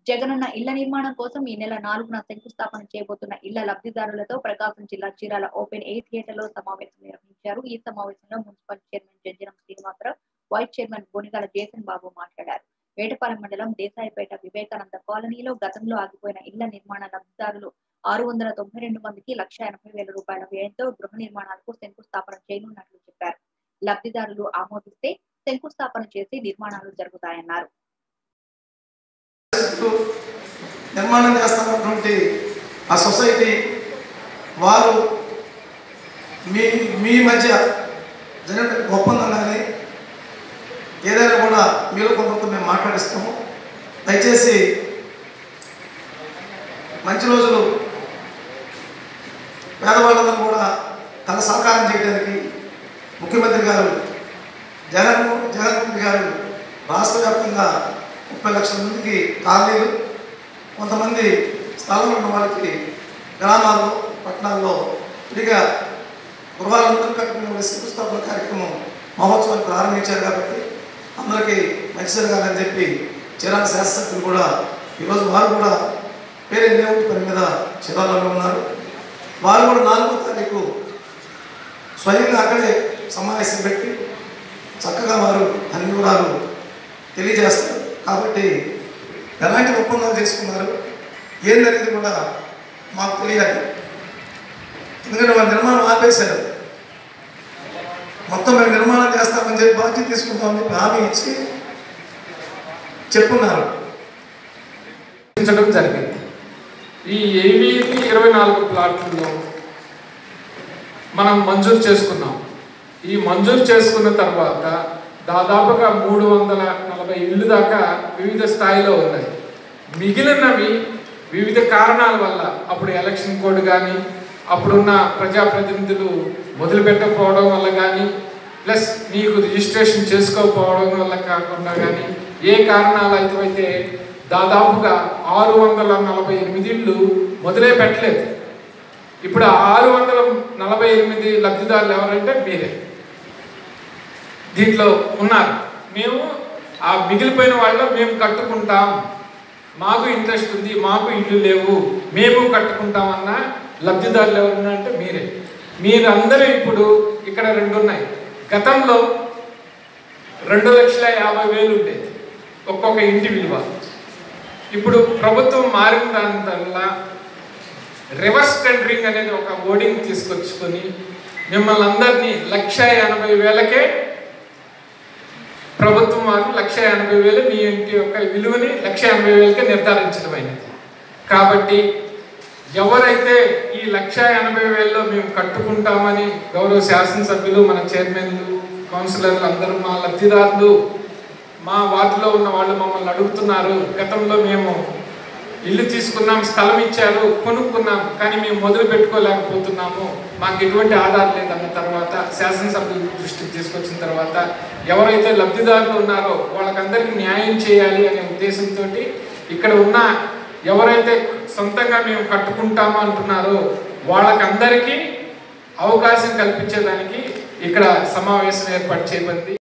జగనన్న ఇళ్ల నిర్మాణం కోసం ఈ నెల నాలుగున శంకుస్థాపన చేయబోతున్న ఇళ్ల లబ్ధిదారులతో ప్రకాశం జిల్లా చీరాల ఓపెన్ ఎయిర్ థియేటర్ లో సమావేశం నిర్వహించారు ఈ సమావేశంలో municipal chairman Janjanam Srinivasarao vice chairman Bonigala Jason Babu మాట్లాడారు వేటపాలెం మండలం దేశాయిపేట వివేకానంద కాలనీలో గతంలో ఆగిపోయిన ఇళ్ల నిర్మాణ లబ్ధిదారులు ఆరు వందల తొంభై రెండు మందికి లక్ష ఎనభై వేల రూపాయల వ్యయంతో గృహ నిర్మాణాలకు శంకుస్థాపన చేయనున్నట్లు చెప్పారు లబ్ధిదారులు ఆమోదిస్తే శంకుస్థాపన చేసి నిర్మాణాలు జరుగుతాయన్నారు చుట్టూ నిర్మాణం చేస్తున్నటువంటి ఆ సొసైటీ వారు మీ మీ మధ్య జరిగిన ఒప్పందం కానీ ఏదైనా కూడా మీలో కొంత మేము మాట్లాడిస్తాము దయచేసి మంచి రోజులు పేదవాళ్ళందరూ కూడా తన సహకారం చేయడానికి ముఖ్యమంత్రి గారు జగన్ జగన్మోహన్ గారు రాష్ట్ర వ్యాప్తంగా ముప్పై లక్షల మందికి కాలనీలు కొంతమంది స్థలం ఉన్న వాళ్ళకి గ్రామాల్లో పట్టణాల్లో విడిగా గృహాలందరూ కట్టుకునే శంకుస్థాపన కార్యక్రమం మహోత్సవాన్ని ప్రారంభించారు కాబట్టి అందరికీ మంచి జరగాలని చెప్పి చీరాల శాసనసభ్యులు కూడా ఈరోజు వారు కూడా పేరే లేఅవుట్ పని మీద చీరాలలో ఉన్నారు వారు కూడా నాలుగో తారీఖు స్వయంగా అక్కడే సమావేశం పెట్టి చక్కగా వారు అన్ని వివరాలు తెలియజేస్తారు కాబట్టి ఎలాంటి ఒప్పందాలు చేసుకున్నారు ఏందనేది కూడా మాకు తెలియాలి ఎందుకంటే వారు నిర్మాణం ఆపేశారు మొత్తం మేము నిర్మాణం చేస్తామని చెప్పి బాధ్యత తీసుకుంటామని చెప్పి హామీ ఇచ్చి చెప్పున్నారు ఉంచడం జరిగింది ఈ ఏవి ఇరవై నాలుగు ప్లాట్లలో మనం మంజూరు చేసుకున్నాం ఈ మంజూరు చేసుకున్న తర్వాత దాదాపుగా మూడు వందల నలభై ఇళ్ళు దాకా వివిధ స్థాయిలో ఉన్నాయి మిగిలినవి వివిధ కారణాల వల్ల అప్పుడు ఎలక్షన్ కోడ్ కానీ అప్పుడున్న ప్రజాప్రతినిధులు మొదలుపెట్టకపోవడం వల్ల కానీ ప్లస్ మీకు రిజిస్ట్రేషన్ చేసుకోకపోవడం వల్ల కాకుండా కానీ ఏ కారణాలు అయితే దాదాపుగా ఆరు వందల నలభై ఎనిమిది ఇళ్ళు మొదలే పెట్టలేదు ఇప్పుడు ఆ ఆరు వందల నలభై ఎనిమిది లబ్ధిదారులు ఎవరంటే మీరే దీంట్లో ఉన్నారు మేము ఆ మిగిలిపోయిన వాళ్ళు మేము కట్టుకుంటాం మాకు ఇంట్రెస్ట్ ఉంది మాకు ఇల్లు లేవు మేము కట్టుకుంటామన్న లబ్ధిదారులు ఎవరున్నారంటే మీరే మీరందరూ ఇప్పుడు ఇక్కడ రెండు ఉన్నాయి గతంలో రెండు లక్షల యాభై వేలు ఉండేది ఒక్కొక్క ఇంటి విలువ ఇప్పుడు ప్రభుత్వం మారిన దానివల్ల రివర్స్ టెండరింగ్ అనేది ఒక ఓడింగ్ తీసుకొచ్చుకొని మిమ్మల్ని అందరినీ లక్ష ఎనభై వేలకే ప్రభుత్వం వారు లక్ష ఎనభై వేలు మీ ఇంటి యొక్క విలువని లక్ష ఎనభై వేలకే నిర్ధారించడం అయినది కాబట్టి ఎవరైతే ఈ లక్ష ఎనభై వేలలో మేము కట్టుకుంటామని గౌరవ శాసనసభ్యులు మన చైర్మన్లు కౌన్సిలర్లు అందరూ మా లబ్ధిదారులు మా వార్డులో ఉన్న వాళ్ళు మమ్మల్ని అడుగుతున్నారు గతంలో మేము ఇల్లు తీసుకున్నాం స్థలం ఇచ్చారు కొనుక్కున్నాం కానీ మేము మొదలు పెట్టుకోలేకపోతున్నాము మాకు ఎటువంటి ఆధారం లేదన్న తర్వాత శాసనసభ్యుల దృష్టికి తీసుకొచ్చిన తర్వాత ఎవరైతే లబ్ధిదారులు ఉన్నారో వాళ్ళకందరికీ న్యాయం చేయాలి అనే ఉద్దేశంతో ఇక్కడ ఉన్న ఎవరైతే సొంతంగా మేము కట్టుకుంటాము అంటున్నారో వాళ్ళకందరికీ అవకాశం కల్పించేదానికి ఇక్కడ సమావేశం ఏర్పాటు చేయబడింది